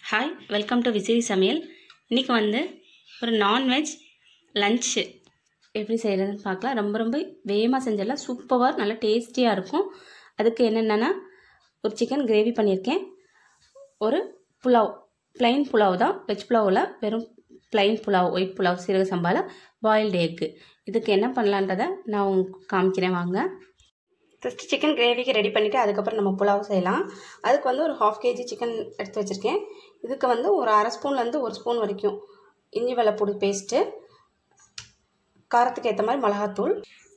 hi welcome to விசிறி சமையல் இன்றைக்கி வந்து ஒரு நான்வெஜ் லன்ச்சு எப்படி செய்கிறதுன்னு பார்க்கலாம் ரொம்ப ரொம்ப வேகமாக செஞ்சிடலாம் சூப்பராக நல்லா டேஸ்டியாக இருக்கும் அதுக்கு என்னென்னா ஒரு சிக்கன் கிரேவி பண்ணியிருக்கேன் ஒரு புலாவ் plain புலாவ் தான் வெஜ் புலாவில் வெறும் plain புலாவ் ஒயிட் புலாவ் சீரக சம்பாவில் பாயில்டு எக்கு இதுக்கு என்ன பண்ணலான்றதை நான் உங்களுக்கு காமிக்கிறேன் வாங்க ஃபஸ்ட்டு சிக்கன் கிரேவிக்கு ரெடி பண்ணிவிட்டு அதுக்கப்புறம் நம்ம புலாவ் செய்யலாம் அதுக்கு வந்து ஒரு ஹாஃப் கேஜி சிக்கன் எடுத்து வச்சுருக்கேன் இதுக்கு வந்து ஒரு அரை ஸ்பூன்லேருந்து ஒரு ஸ்பூன் வரைக்கும் இஞ்சி வெள்ளைப்பூடி பேஸ்ட்டு காரத்துக்கு ஏற்ற மாதிரி மிளகாத்தூள்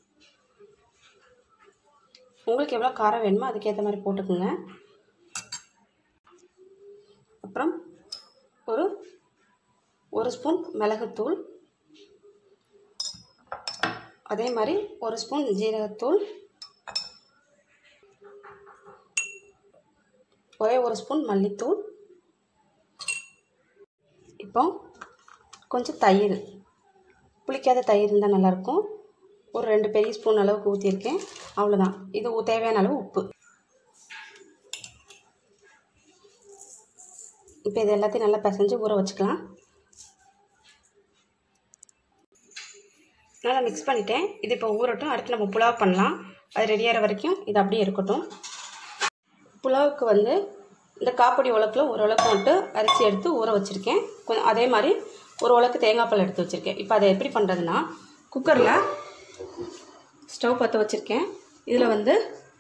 உங்களுக்கு எவ்வளோ காரம் வேணுமோ அதுக்கேற்ற மாதிரி போட்டுக்கோங்க அப்புறம் ஒரு ஒரு ஸ்பூன் மிளகுத்தூள் அதே மாதிரி ஒரு ஸ்பூன் ஜீரகத்தூள் ஒரே ஒரு ஸ்பூன் மல்லித்தூள் இப்போ கொஞ்சம் தயிர் புளிக்காத தயிர் இருந்தால் நல்லாயிருக்கும் ஒரு ரெண்டு பெரிய ஸ்பூன் அளவுக்கு ஊற்றிருக்கேன் அவ்வளோதான் இது தேவையான அளவு உப்பு இப்போ இது எல்லாத்தையும் நல்லா பிசைஞ்சு ஊற வச்சுக்கலாம் நல்லா மிக்ஸ் பண்ணிட்டேன் இது இப்போ ஊறட்டும் அடுத்து நம்ம புலாவ் பண்ணலாம் அது ரெடியாகிற வரைக்கும் இது அப்படியே இருக்கட்டும் புலாவுக்கு வந்து இந்த காப்படி உலக்கில் ஒரு உலக்கு மட்டும் அரிசி எடுத்து ஊற வச்சுருக்கேன் கொஞ்சம் அதே மாதிரி ஒரு உலக்கு தேங்காய் பால் எடுத்து வச்சுருக்கேன் இப்போ அதை எப்படி பண்ணுறதுன்னா குக்கரில் ஸ்டவ் பற்ற வச்சுருக்கேன் இதில் வந்து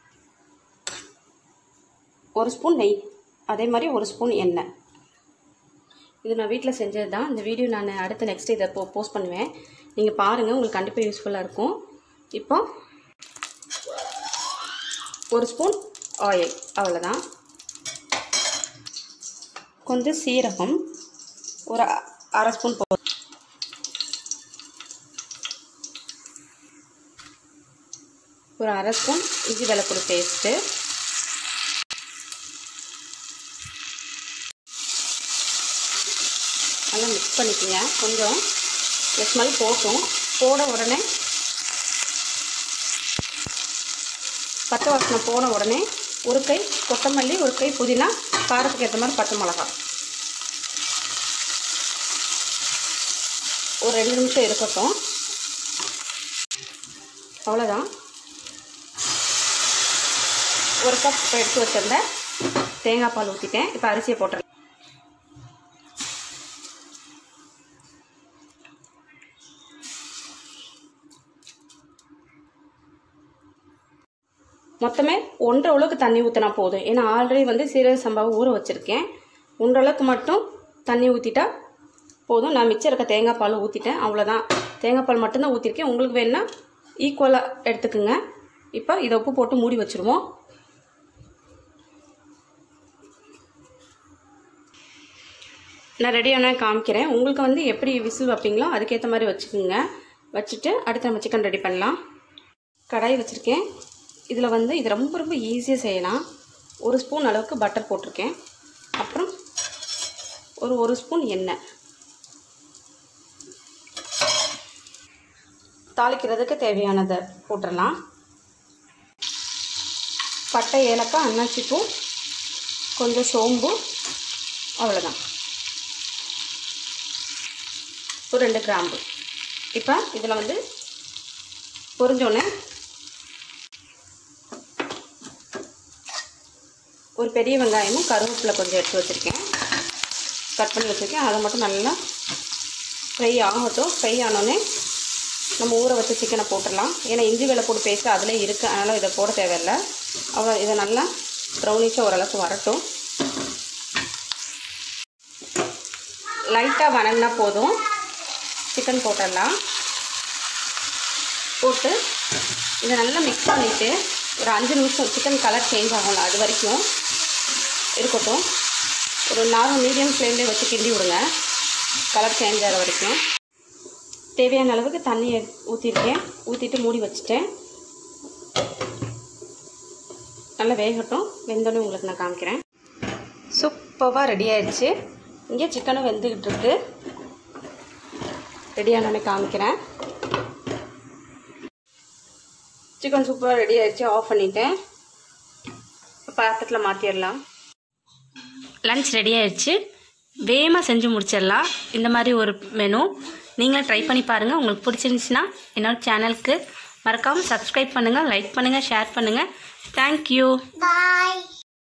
ஒரு ஸ்பூன் நெய் அதே மாதிரி ஒரு ஸ்பூன் எண்ணெய் இது நான் வீட்டில் செஞ்சது தான் இந்த வீடியோ நான் அடுத்து நெக்ஸ்ட் இதை போ போஸ்ட் பண்ணுவேன் நீங்கள் பாருங்கள் உங்களுக்கு கண்டிப்பாக யூஸ்ஃபுல்லாக இருக்கும் இப்போ ஒரு ஸ்பூன் ஆயில் அவ்வளோதான் கொஞ்சம் சீரகம் ஒரு அரை ஸ்பூன் போ ஒரு அரை ஸ்பூன் இஞ்சி வெள்ளைப்பூடி பேஸ்ட்டு நல்லா மிக்ஸ் பண்ணிக்கோங்க கொஞ்சம் ஸ்மெல் போட்டும் போட உடனே பச்சை வாசனை போன உடனே ஒரு கை கொத்தமல்லி ஒரு கை புதினா காரத்துக்கு ஏற்ற மாதிரி பச்சை மிளகா ஒரு ரெண்டு நிமிஷம் இருக்கட்டும் அவ்வளோதான் ஒரு கப் எடுத்து வச்சிருந்தேன் தேங்காய் பால் ஊற்றிட்டேன் இப்போ அரிசியை போட்டுறேன் மொத்தமே ஒன்றரை அளவுக்கு தண்ணி ஊற்றினா போதும் ஏன்னா ஆல்ரெடி வந்து சீரக சம்பாவை ஊற வச்சுருக்கேன் ஒன்றரை அளவுக்கு மட்டும் தண்ணி ஊற்றிட்டா போதும் நான் மிச்சம் இருக்க தேங்காய் பால் ஊற்றிட்டேன் அவ்வளோதான் தேங்காய் பால் மட்டும்தான் ஊற்றிருக்கேன் உங்களுக்கு வேணுன்னா ஈக்குவலாக எடுத்துக்குங்க இப்போ இதை உப்பு போட்டு மூடி வச்சுருவோம் நான் ரெடியான காமிக்கிறேன் உங்களுக்கு வந்து எப்படி விசில் வைப்பீங்களோ அதுக்கேற்ற மாதிரி வச்சுக்கோங்க வச்சுட்டு அடுத்து நம்ம சிக்கன் ரெடி பண்ணலாம் கடாய் வச்சுருக்கேன் இதில் வந்து இது ரொம்ப ரொம்ப ஈஸியாக செய்யலாம் ஒரு ஸ்பூன் அளவுக்கு பட்டர் போட்டிருக்கேன் அப்புறம் ஒரு ஒரு ஸ்பூன் எண்ணெய் தாளிக்கிறதுக்கு தேவையானதை போட்டுடலாம் பட்டை ஏலக்காய் அன்னாச்சிப்பூ கொஞ்சம் சோம்பு அவ்வளோதான் ஒரு ரெண்டு கிராம்பு இப்போ இதில் வந்து பொரிஞ்சோன்னே ஒரு பெரிய வெங்காயமும் கருவேப்பிலை கொஞ்சம் எடுத்து வச்சுருக்கேன் கட் பண்ணி வச்சுருக்கேன் அதை மட்டும் நல்லா ஃப்ரை ஆகட்டும் ஃப்ரை ஆனோடனே நம்ம ஊற வச்ச சிக்கனை போட்டுடலாம் ஏன்னா இஞ்சி வெள்ளை போட்டு பேஸ்ட்டு அதிலே இருக்குது அதனால் இதை போட தேவையில்லை அவ்வளோ இதை நல்லா ப்ரௌனிஷாக ஓரளவுக்கு வரட்டும் லைட்டாக வணங்கினா போதும் சிக்கன் போட்டுடலாம் போட்டு இதை நல்லா மிக்ஸ் பண்ணிவிட்டு ஒரு அஞ்சு நிமிஷம் சிக்கன் கலர் சேஞ்ச் ஆகும்ல அது வரைக்கும் இருக்கட்டும் ஒரு நார்மல் மீடியம் ஃப்ளேம்லேயே வச்சு கிண்டி விடுங்க கலர் சேஞ்ச் ஆகிற வரைக்கும் தேவையான அளவுக்கு தண்ணி ஊற்றிருக்கேன் ஊற்றிட்டு மூடி வச்சுட்டேன் நல்லா வேகட்டும் வெந்தோடனே உங்களுக்கு நான் காமிக்கிறேன் சூப்பராக ரெடி ஆயிடுச்சு இங்கே சிக்கனும் வெந்துக்கிட்டு இருக்கு ரெடியானோடனே காமிக்கிறேன் சிக்கன் சூப்பராக ரெடி ஆயிடுச்சு ஆஃப் பண்ணிட்டேன் பாத்திரத்தில் மாற்றிடலாம் லன்ச் ரெடி ஆயிடுச்சு வேகமாக செஞ்சு முடிச்சிடலாம் இந்த மாதிரி ஒரு மெனு நீங்களும் ட்ரை பண்ணி பாருங்கள் உங்களுக்கு பிடிச்சிருந்துச்சின்னா என்னோட சேனலுக்கு மறக்காமல் சப்ஸ்கிரைப் பண்ணுங்கள் லைக் பண்ணுங்கள் ஷேர் பண்ணுங்கள் தேங்க்யூ பாய்